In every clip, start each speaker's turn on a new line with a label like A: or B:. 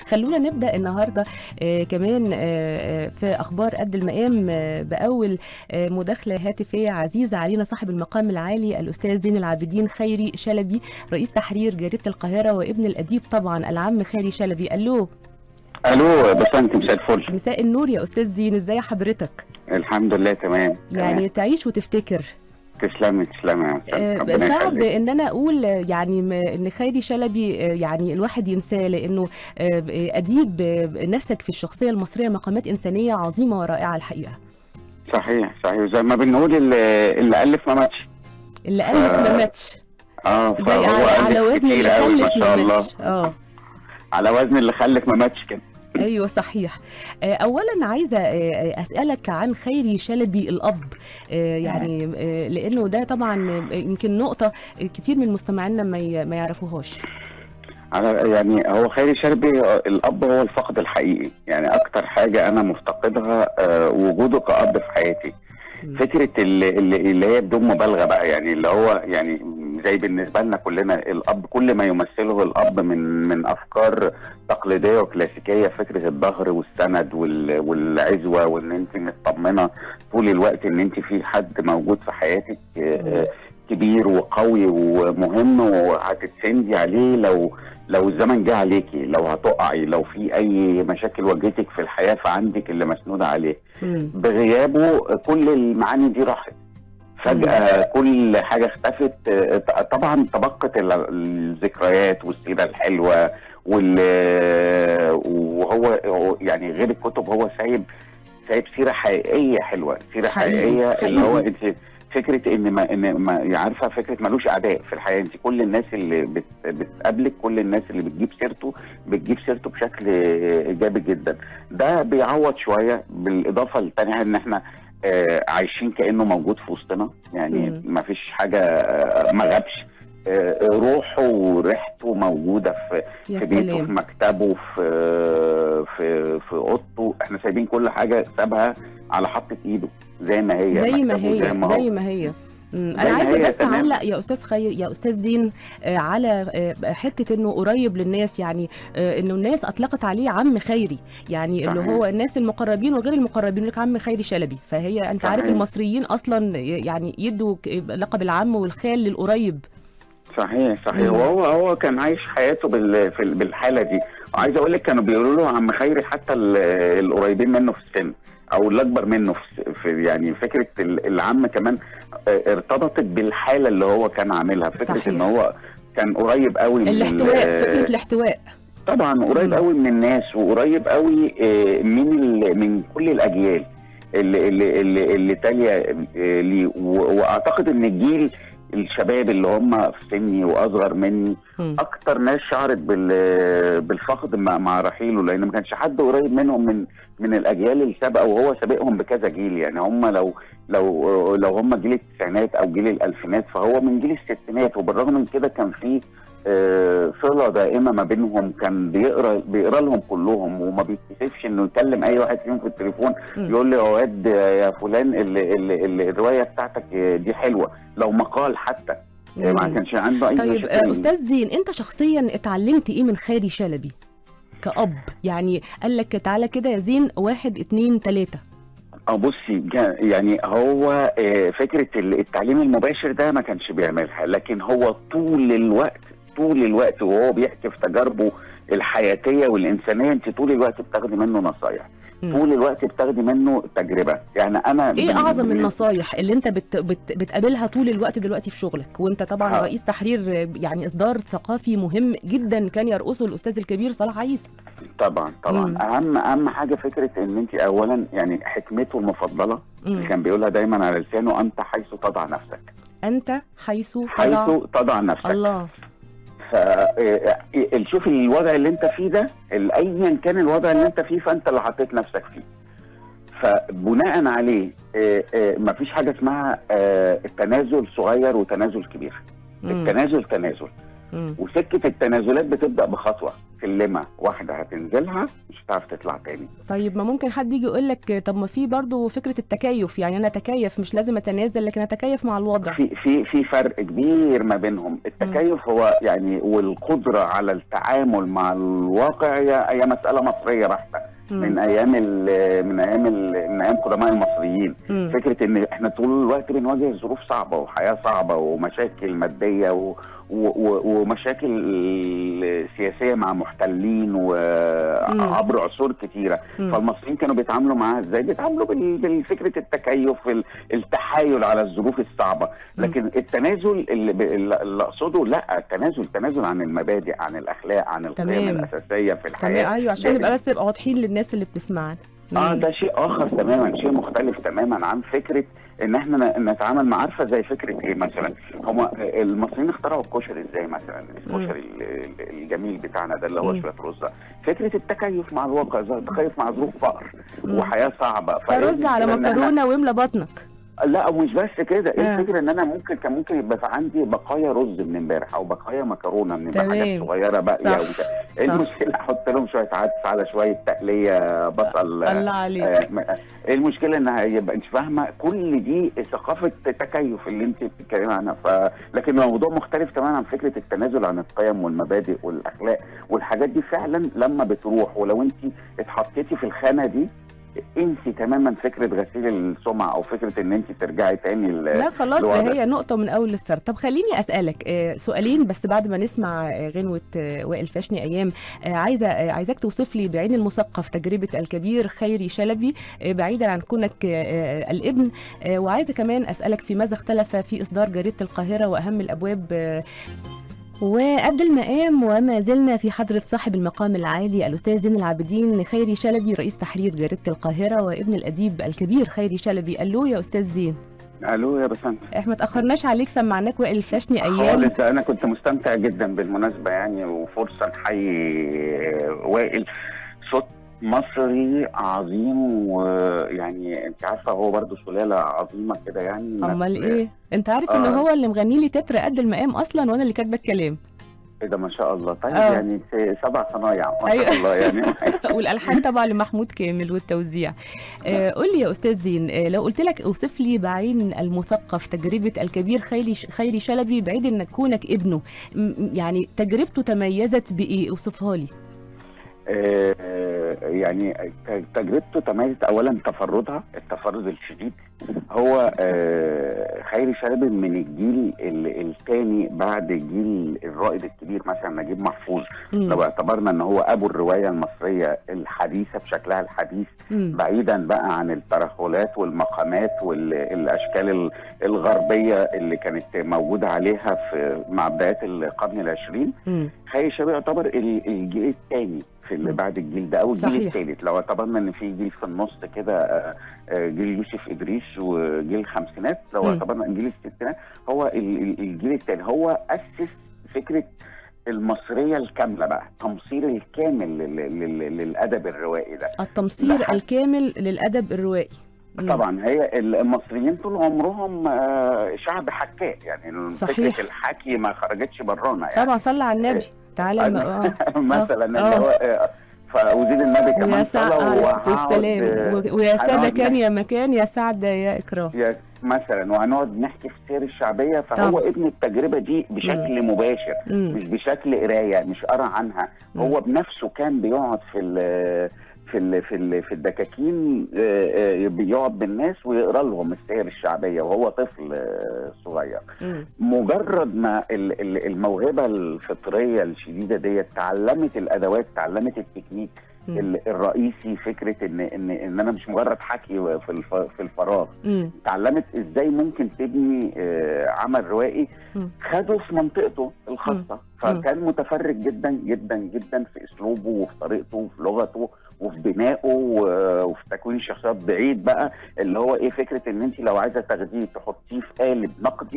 A: خلونا نبدا النهارده آه كمان آه في اخبار قد المقام آه باول آه مداخله هاتفيه عزيزه علينا صاحب المقام العالي الاستاذ زين العابدين خيري شلبي رئيس تحرير جريده القاهره وابن الاديب طبعا العم خيري شلبي الو
B: الو بسنت مساء الفل
A: مساء النور يا استاذ زين ازاي حضرتك
B: الحمد لله تمام
A: يعني
B: تمام.
A: تعيش وتفتكر
B: تسلمي تسلمي يا أستاذ.
A: آه،
B: ربنا
A: صعب
B: يخليك.
A: ان انا اقول آه، يعني م- ان خيري شلبي آه، يعني الواحد ينساه لانه آه، اديب آه، نسج في الشخصيه المصريه مقامات انسانيه عظيمه ورائعه الحقيقه
B: صحيح صحيح زي ما بنقول اللي, اللي الف ما ماتش
A: اللي الف ما ماتش
B: اه
A: زي
B: فهو
A: على, على
B: ألف
A: وزن
B: كتير
A: اللي
B: قوي ما
A: خلف
B: شاء
A: ما
B: الله
A: ماتش اه
B: على وزن اللي خلف ما ماتش كده
A: ايوه صحيح آه، اولا عايزه آه، اسالك عن خيري شلبي الاب آه، يعني آه، لانه ده طبعا آه، يمكن نقطه كتير من مستمعينا ما ي- ما يعرفوهاش
B: على يعني هو خيري شربي آه، الاب هو الفقد الحقيقي يعني اكتر حاجه انا مفتقدها آه، وجوده كاب في حياتي
A: مم.
B: فكره اللي, اللي اللي هي بدون مبالغه بقى يعني اللي هو يعني زي بالنسبه لنا كلنا الاب كل ما يمثله الاب من من افكار تقليديه وكلاسيكيه فكره الظهر والسند وال- والعزوه وان انت مطمنه طول الوقت ان انت في حد موجود في حياتك آه، كبير وقوي ومهم وهتتسندي عليه لو لو الزمن جه عليكي لو هتقعي لو في اي مشاكل واجهتك في الحياه فعندك اللي مسنوده عليه
A: مم.
B: بغيابه كل المعاني دي راحت فجأة كل حاجة اختفت آه، طبعا تبقت ال- الذكريات والسيرة الحلوة وال وهو هو يعني غير الكتب هو سايب سايب سيرة حقيقية حلوة سيرة
A: حقيقي،
B: حقيقية اللي هو
A: حقيقي.
B: انت فكرة ان ما ان ما عارفة فكرة ملوش اعداء في الحياة انت كل الناس اللي بت بتقابلك كل الناس اللي بتجيب سيرته بتجيب سيرته بشكل ايجابي جدا ده بيعوض شوية بالاضافة الثانية ان احنا آه، عايشين كانه موجود في وسطنا يعني
A: مم.
B: ما فيش حاجه آه، ما غابش آه، روحه وريحته موجوده في
A: يا
B: في بيته في
A: سلام
B: مكتبه في في في اوضته احنا سايبين كل حاجه سابها على حطة ايده زي ما هي
A: زي ما
B: مكتبه
A: هي
B: زي ما هو.
A: زي ما هي مم.
B: زي
A: انا
B: ما
A: عايزه
B: هي
A: بس
B: تمام.
A: اعلق يا استاذ خير يا استاذ زين آه، على آه، حته انه قريب للناس يعني آه، انه الناس اطلقت عليه عم خيري يعني اللي
B: صحيح.
A: هو الناس المقربين وغير المقربين يقول لك عم خيري شلبي فهي انت عارف
B: صحيح.
A: المصريين اصلا يعني يدوا ك- لقب العم والخال للقريب
B: صحيح صحيح
A: مم.
B: وهو هو كان عايش حياته بال في ال- بالحاله دي وعايز اقول لك كانوا بيقولوا له عم خيري حتى ال- القريبين منه في السن او اللي اكبر منه في, في يعني فكره ال- العم كمان آه، ارتبطت بالحاله اللي هو كان عاملها فكره
A: صحيح.
B: ان هو كان قريب قوي من ال-
A: الاحتواء فكره الاحتواء
B: طبعا قريب
A: مم.
B: قوي من الناس وقريب قوي آه، من ال- من كل الاجيال اللي اللي اللي, اللي تاليه آه، ليه و- واعتقد ان الجيل الشباب اللي هم في سني واصغر مني
A: مم.
B: اكتر ناس شعرت بال بالفقد مع, مع رحيله لان ما كانش حد قريب منهم من من الاجيال السابقه وهو سابقهم بكذا جيل يعني هم لو لو لو هم جيل التسعينات او جيل الالفينات فهو من جيل الستينات وبالرغم من كده كان في آه، صله دائمه ما بينهم كان بيقرا بيقرا لهم كلهم وما بيتكسفش انه يكلم اي واحد فيهم في التليفون
A: مم.
B: يقول لي يا واد يا فلان اللي اللي اللي الروايه بتاعتك دي حلوه لو مقال حتى ما
A: مم.
B: كانش عنده اي
A: طيب
B: مشاكل.
A: آه، استاذ زين انت شخصيا اتعلمت ايه من خيري شلبي كأب يعني قال لك تعالى كده يا زين واحد اتنين تلاتة
B: اه بصي جا- يعني هو آه، فكره ال- التعليم المباشر ده ما كانش بيعملها لكن هو طول الوقت طول الوقت وهو بيحكي في تجاربه الحياتيه والانسانيه انت طول الوقت بتاخدي منه نصايح
A: مم.
B: طول الوقت بتاخدي منه تجربه يعني انا
A: ايه
B: من-
A: اعظم
B: من-
A: النصايح اللي انت بت بت بتقابلها طول الوقت دلوقتي في شغلك وانت طبعا
B: آه.
A: رئيس تحرير آه، يعني اصدار ثقافي مهم جدا كان يرأسه الاستاذ الكبير صلاح عيسى
B: طبعا طبعا
A: مم.
B: اهم اهم حاجه فكره ان انت اولا يعني حكمته المفضله
A: مم.
B: اللي كان بيقولها دايما على لسانه انت حيث تضع نفسك
A: انت حيث
B: حيث
A: تضع
B: تضع نفسك
A: الله
B: فشوف الوضع اللي انت فيه ده ال- ايا كان الوضع اللي انت فيه فانت اللي حطيت نفسك فيه فبناء عليه آه، آه، مفيش حاجه اسمها آه، التنازل صغير وتنازل كبير
A: مم.
B: التنازل تنازل
A: مم.
B: وسكه التنازلات بتبدا بخطوه سلمه واحده هتنزلها مش هتعرف تطلع تاني
A: طيب ما ممكن حد يجي يقول لك طب ما في برضه فكره التكيف يعني انا اتكيف مش لازم اتنازل لكن اتكيف مع الوضع
B: في في في فرق كبير ما بينهم التكيف هو يعني والقدره على التعامل مع الواقع هي هي مساله مصريه بحته
A: مم.
B: من ايام ال من ايام ال من ايام قدماء المصريين
A: مم.
B: فكره ان احنا طول الوقت بنواجه ظروف صعبه وحياه صعبه ومشاكل ماديه و و و ومشاكل سياسيه مع محتلين وعبر عصور كتيره
A: مم.
B: فالمصريين كانوا بيتعاملوا معاها ازاي؟ بيتعاملوا بال- بالفكره التكيف ال- التحايل على الظروف الصعبه، لكن التنازل اللي, ب- اللي اقصده لا التنازل تنازل عن المبادئ عن الاخلاق عن القيم
A: تمام.
B: الاساسيه في الحياه
A: تمام ايوه عشان
B: ده-
A: نبقى بس نبقى واضحين للناس اللي بتسمعنا
B: اه
A: مم.
B: ده شيء اخر تماما شيء مختلف تماما عن فكره ان احنا ن- نتعامل مع عارفه زي فكره ايه مثلا هم المصريين اخترعوا الكشري ازاي مثلا الكشري ال- ال- الجميل بتاعنا ده اللي هو
A: مم.
B: شويه رز ده. فكره التكيف مع الواقع ز- التكيف مع ظروف فقر
A: مم.
B: وحياه صعبه
A: فرز على
B: فالمشكلة إن إحنا-
A: مكرونه واملى بطنك
B: لا ومش بس كده ايه
A: آه.
B: الفكره ان انا ممكن كان ممكن يبقى في عندي بقايا رز من امبارح او بقايا مكرونه من
A: تمام.
B: حاجات صغيره باقيه
A: صح.
B: وبتاع. ايه
A: صح.
B: المشكله احط لهم شويه عدس على شويه تقليه بصل
A: الله عليك
B: آه، م- آه، ايه المشكله انها يبقى انت فاهمه كل دي ثقافه تكيف اللي انت بتتكلمي عنها ف... لكن الموضوع مختلف تماما عن فكره التنازل عن القيم والمبادئ والاخلاق والحاجات دي فعلا لما بتروح ولو انت اتحطيتي في الخانه دي انسي تماما فكره غسيل السمعه او فكره ان انت ترجعي تاني ل...
A: لا خلاص
B: الوضع.
A: ده هي نقطة من أول السر طب خليني أسألك آه، سؤالين بس بعد ما نسمع آه، غنوة آه، وائل فاشني أيام آه، عايزة آه، عايزاك توصف لي بعين المثقف تجربة الكبير خيري شلبي آه، بعيدا عن كونك آه، آه، الابن آه، وعايزة كمان أسألك في ماذا اختلف في إصدار جريدة القاهرة وأهم الأبواب آه، وقبل المقام وما زلنا في حضرة صاحب المقام العالي الأستاذ زين العابدين خيري شلبي رئيس تحرير جريدة القاهرة وابن الأديب الكبير خيري شلبي ألو يا أستاذ زين
B: الو يا بسنت
A: احنا ما تاخرناش عليك سمعناك وائل فاشني ايام
B: خالص انا كنت مستمتع جدا بالمناسبه يعني وفرصه نحيي وائل صوت مصري عظيم ويعني انت عارفه هو برضو سلاله عظيمه كده يعني
A: امال ايه انت عارف ان
B: آه.
A: هو اللي مغني لي تتر قد المقام اصلا وانا اللي كاتبه الكلام
B: ايه ده ما شاء الله طيب
A: آه.
B: يعني سبع صنايع ما
A: أيوة.
B: شاء الله يعني
A: والالحان طبعا لمحمود كامل والتوزيع آه قول لي يا استاذ زين آه لو قلت لك اوصف لي بعين المثقف تجربه الكبير خيري خيري شلبي بعيد انك كونك ابنه م- يعني تجربته تميزت بايه اوصفها لي
B: آه، يعني ت- تجربته تميزت اولا تفردها التفرد الشديد هو آه، خيري شلبي من الجيل الثاني بعد الجيل الرائد الكبير مثلا نجيب محفوظ
A: مم.
B: لو اعتبرنا ان هو ابو الروايه المصريه الحديثه بشكلها الحديث
A: مم.
B: بعيدا بقى عن الترهلات والمقامات والاشكال الغربيه اللي كانت موجوده عليها في مع بدايات القرن العشرين
A: مم.
B: خيري شباب يعتبر ال- الجيل الثاني في اللي
A: مم.
B: بعد الجيل ده او الجيل
A: صحيح.
B: الثالث لو اعتبرنا ان في جيل في النص كده آه، آه، جيل يوسف ادريس وجيل الخمسينات لو
A: مم.
B: اعتبرنا ان جيل الستينات هو ال- ال- الجيل الثاني هو اسس فكره المصريه الكامله بقى التمصير الكامل لل- لل- للادب الروائي ده
A: التمصير
B: لحد-
A: الكامل للادب الروائي مم.
B: طبعا هي المصريين طول عمرهم آه، شعب حكاء يعني
A: صحيح.
B: فكره الحكي ما خرجتش برانا يعني
A: طبعا صلى على النبي تعالى ما- آه.
B: مثلا اللي
A: آه.
B: هو آه، فوزير النبي
A: ويا
B: كمان
A: سعد
B: صلى
A: عليه
B: وهقعد،
A: الصلاة والسلام
B: آه،
A: و- ويا سادة
B: هنقعد
A: كان
B: نحكي-
A: يا مكان يا سعد يا إكرام
B: يا مثلا وهنقعد نحكي في سير الشعبيه فهو
A: طبعا.
B: ابن التجربه دي بشكل مباشر
A: مم.
B: مش بشكل قرايه مش قرا عنها
A: مم.
B: هو بنفسه كان بيقعد في ال في ال في ال في الدكاكين آه، آه، بيقعد بالناس ويقرا لهم السير الشعبيه وهو طفل آه، صغير
A: مم.
B: مجرد ما ال- ال- الموهبه الفطريه الشديده ديت تعلمت الادوات تعلمت التكنيك
A: مم.
B: ال- الرئيسي فكره ان ان ان انا مش مجرد حكي في الف- في الفراغ
A: مم.
B: اتعلمت ازاي ممكن تبني آه، عمل روائي
A: مم.
B: خده في منطقته الخاصه
A: مم.
B: فكان متفرج جدا جدا جدا في اسلوبه وفي طريقته وفي لغته وفي بنائه و- وفي تكوين الشخصيات بعيد بقى اللي هو ايه فكره ان انت لو عايزه تاخديه تحطيه في قالب نقدي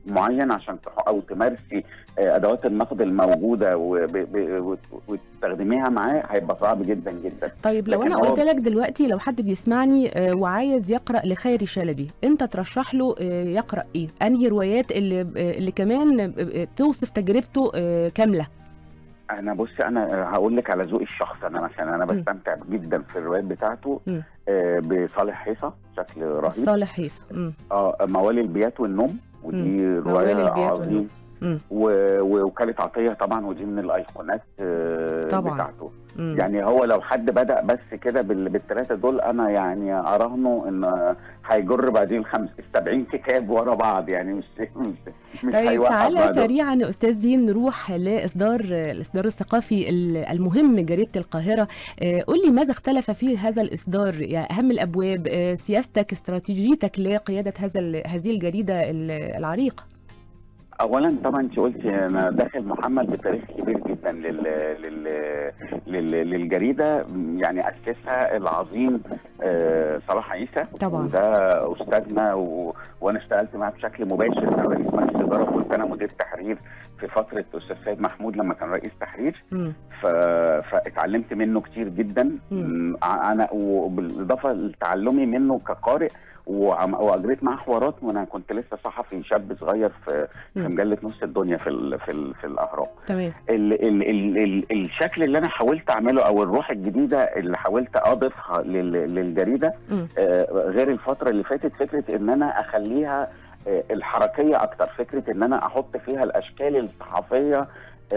B: معين عشان تح... او تمارسي آه، ادوات النقد الموجوده وب... ب... وت- وتستخدميها معاه هيبقى صعب جدا جدا
A: طيب لو
B: لكن
A: انا
B: هو-
A: قلت لك دلوقتي لو حد بيسمعني آه، وعايز يقرا لخيري شلبي انت ترشح له آه، يقرا ايه انهي روايات اللي آه، اللي كمان آه، آه، توصف تجربته آه، كامله
B: انا بصي انا هقول لك على ذوقي الشخصي انا مثلا انا
A: م.
B: بستمتع جدا في الروايات بتاعته
A: م.
B: آه، بصالح حيصه بشكل رهيب
A: صالح حيص مم.
B: اه موالي البيات والنوم ودي
A: موالي
B: روايه
A: البيات والنوم.
B: عظيم
A: مم.
B: و- ووكاله عطيه طبعا ودي من الايقونات آه،
A: طبعاً.
B: بتاعته
A: مم.
B: يعني هو لو حد بدا بس كده بال- بالثلاثه دول انا يعني اراهنه ان هيجر بعدين خمس 70 كتاب ورا بعض يعني مش مش, مش
A: طيب
B: هيوقف
A: تعالى
B: بعده.
A: سريعا يا استاذ زين نروح لاصدار الاصدار الثقافي ال- المهم جريده القاهره آه، قول لي ماذا اختلف في هذا الاصدار يعني اهم الابواب آه، سياستك استراتيجيتك لقياده هذا ال- هذه الجريده ال- العريقه
B: اولا طبعا انت قلتي انا داخل محمل بتاريخ كبير جدا لل... لل... لل... للجريده يعني اسسها العظيم آه، صلاح عيسى
A: طبعاً.
B: وده استاذنا و... وانا اشتغلت معاه بشكل مباشر انا رئيس مجلس اداره وكنت انا مدير تحرير في فتره استاذ سيد محمود لما كان رئيس تحرير
A: مم.
B: ف... فاتعلمت منه كتير جدا
A: مم.
B: ع- انا وبالاضافه لتعلمي منه كقارئ وعم... واجريت معاه حوارات وانا كنت لسه صحفي شاب صغير في في
A: مم.
B: مجله نص الدنيا في ال... في ال... في الاهرام
A: تمام
B: ال... ال... ال... ال... الشكل اللي انا حاولت اعمله او الروح الجديده اللي حاولت اضيفها لل... للجريده
A: مم.
B: آه، غير الفتره اللي فاتت فكره ان انا اخليها آه، الحركيه اكتر فكره ان انا احط فيها الاشكال الصحفيه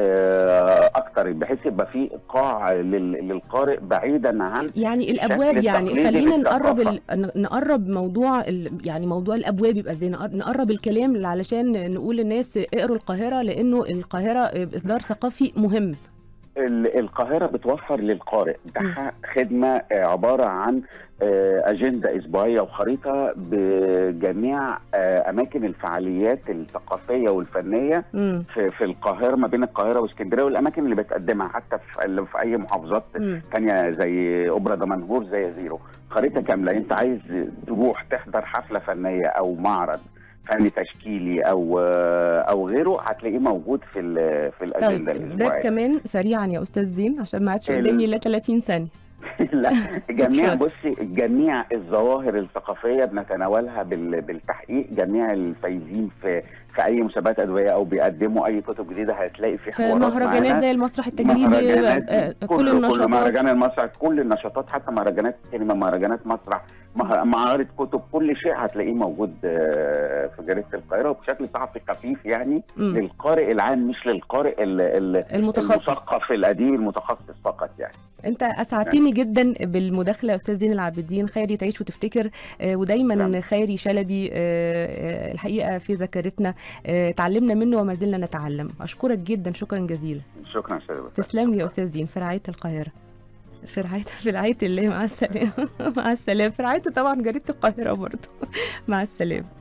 B: آه، اكتر بحيث يبقى في ايقاع لل- للقارئ بعيدا عن
A: يعني الابواب يعني
B: التقليدي
A: خلينا نقرب
B: للثقافة.
A: ال... ن- نقرب موضوع ال... يعني موضوع الابواب يبقى زي نقر- نقرب الكلام علشان نقول للناس اقروا القاهره لانه القاهره اصدار ثقافي مهم
B: ال- القاهرة بتوفر للقارئ
A: م.
B: ده خدمة آه، عبارة عن آه، أجندة أسبوعية وخريطة بجميع آه، أماكن الفعاليات الثقافية والفنية
A: مم.
B: في, في القاهرة ما بين القاهرة واسكندرية والأماكن اللي بتقدمها حتى في, في أي محافظات
A: مم.
B: تانية زي أوبرا دمنهور زي زيرو خريطة كاملة أنت عايز تروح تحضر حفلة فنية أو معرض فني تشكيلي أو آه، أو غيره هتلاقيه موجود في ال- في الأجندة
A: طيب ده
B: الأسبوعية
A: كمان سريعا يا استاذ زين عشان ما عادش
B: ال-
A: قدامي الا 30 ثانيه
B: لا جميع
A: اتفضل.
B: بصي جميع الظواهر الثقافيه بنتناولها بال- بالتحقيق جميع الفايزين في في اي مسابقات ادويه او بيقدموا اي كتب جديده هتلاقي في
A: في
B: حوارات
A: مهرجانات
B: معانا.
A: زي المسرح التجريبي
B: مهرجانات
A: آه، كل
B: كل
A: النشاطات
B: مهرجان المسرح كل النشاطات حتى مهرجانات سينما مهرجانات مسرح مه- معارض كتب كل شيء هتلاقيه موجود آه، في جريده القاهره وبشكل صحفي خفيف يعني
A: مم.
B: للقارئ العام مش للقارئ ال- ال-
A: المتخصص
B: المثقف الاديب المتخصص فقط يعني
A: انت اسعدتني جدا بالمداخله يا استاذ زين العابدين خيري تعيش وتفتكر آه، ودايما
B: نعم.
A: خيري شلبي آه، آه، الحقيقه في ذاكرتنا آه، تعلمنا منه وما زلنا نتعلم اشكرك جدا شكرا جزيلا
B: شكرا استاذ وفاء.
A: تسلم لي يا استاذ زين في رعايه القاهره في رعايه في رعايه الله مع السلامه مع السلامه في رعايه طبعا جريده القاهره برضه مع السلامه